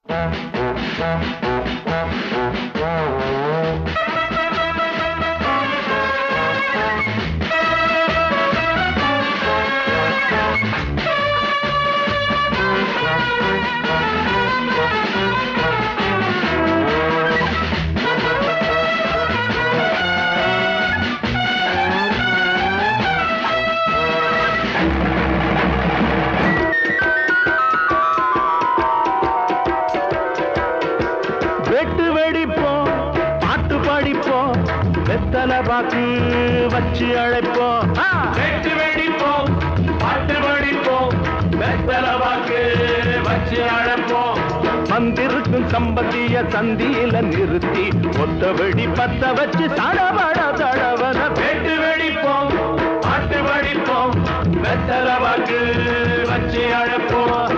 வெட்டு வெடிப்போம் பாட்டு பாடிப்போம் வெத்தலை பாக்கு வச்சு அழைப்போம் ஆ! வெட்டு வெடிப்போம் பாட்டு பாடிப்போம் வெத்தலை பாக்கு வச்சு அழைப்போம் வந்திருக்கும் சம்பந்திய சந்தியில நிறுத்தி ஒத்த வெடி பத்த வச்சு தடவட தடவன வெட்டு வெடிப்போம் பாட்டு பாடிப்போம் வெத்தலை பாக்கு வச்சு அழைப்போம்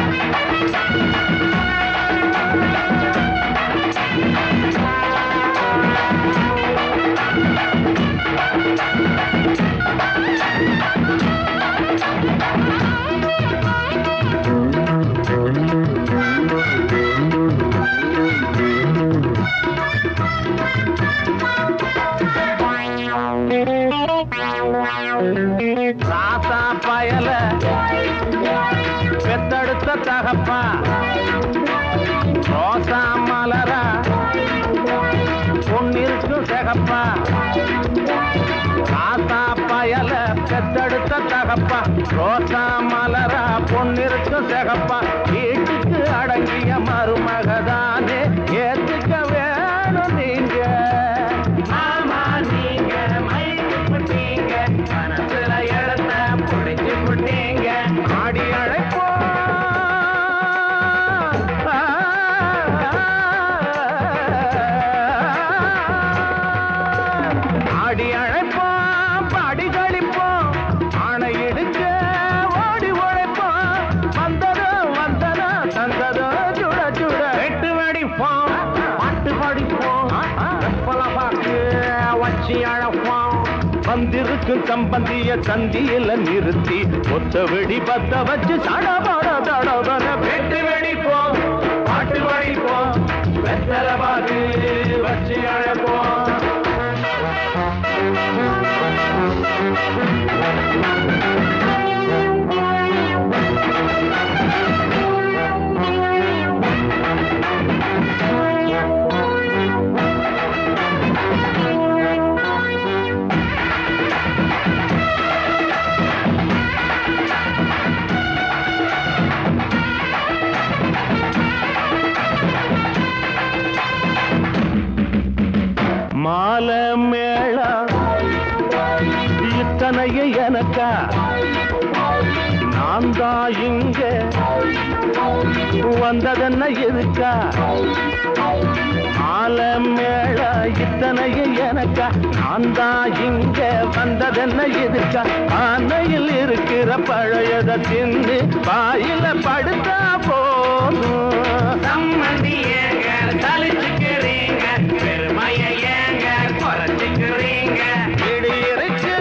ராசா பயல பெத்தெடுத்த தகப்பா ரோசா மலரா பொன்னிருக்கும் சிகப்பா ராசா பயல பெத்தெடுத்த தகப்பா ரோசா மலரா பொன்னிருக்கும் சிகப்பா வீட்டுக்கு அடங்கிய மருமகதானே ஏத்துக்க வேணும் நீங்க ஆமா நீங்க மயக்கி புட்டீங்க மனசுல எழுத்த புடிச்சு புட்டீங்க ஆடி அழைப்போம் ஆடி அழைப்போம் பாடி கழிப்போம் ஆணை எடுக்க ஓடி உழைப்போம் வந்ததோ வந்ததோ தந்ததோ சுட சுட எட்டு வெடிப்போம் பாட்டு படிப்போம் வெப்பல பாக்கு வச்சு அழைப்போம் வந்திருக்கும் சம்பந்திய சந்தியில நிறுத்தி ஒத்த வெடி பத்த வச்சு சடபட தடவன வெட்டு வெடிப்போம் பாட்டு படிப்போம் வெத்தல பாக்கு வச்சு அழைப்போம் மாலை மேளா இத்தனைய எனக்கா நான் தான் இங்க வந்ததென்ன எதுக்கா மாலை மேளா இத்தனைய எனக்கா நான் தான் இங்க வந்ததென்ன எதுக்கா ஆனையில் இருக்கிற பழையத தின்னு வாயில படுத்தா போதும் சம்மந்தி ஏங்க தலிச்சுக்கிறீங்க பெருமைய ஏங்க குறைச்சுக்கிறீங்க இடி இருக்கு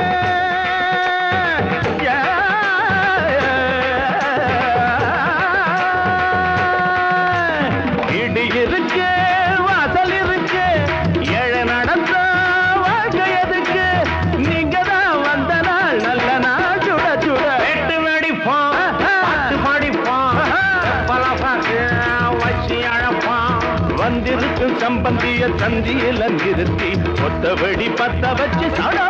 இடி இருக்கு வாசல் இருக்கு ஏழை நடந்த வாழ்க்கை எதுக்கு நீங்க தான் வந்த நாள் நல்ல நாள் சுட சுட வெட்டு வெடிப்போம் பாட்டு பாடிப்போம் பல பாட்டு வச்சு அழப்போம் வந்திருக்கும் சம்பந்திய சந்தியில நிறுத்தி ஒத்த வெடி பத்த வச்சு சட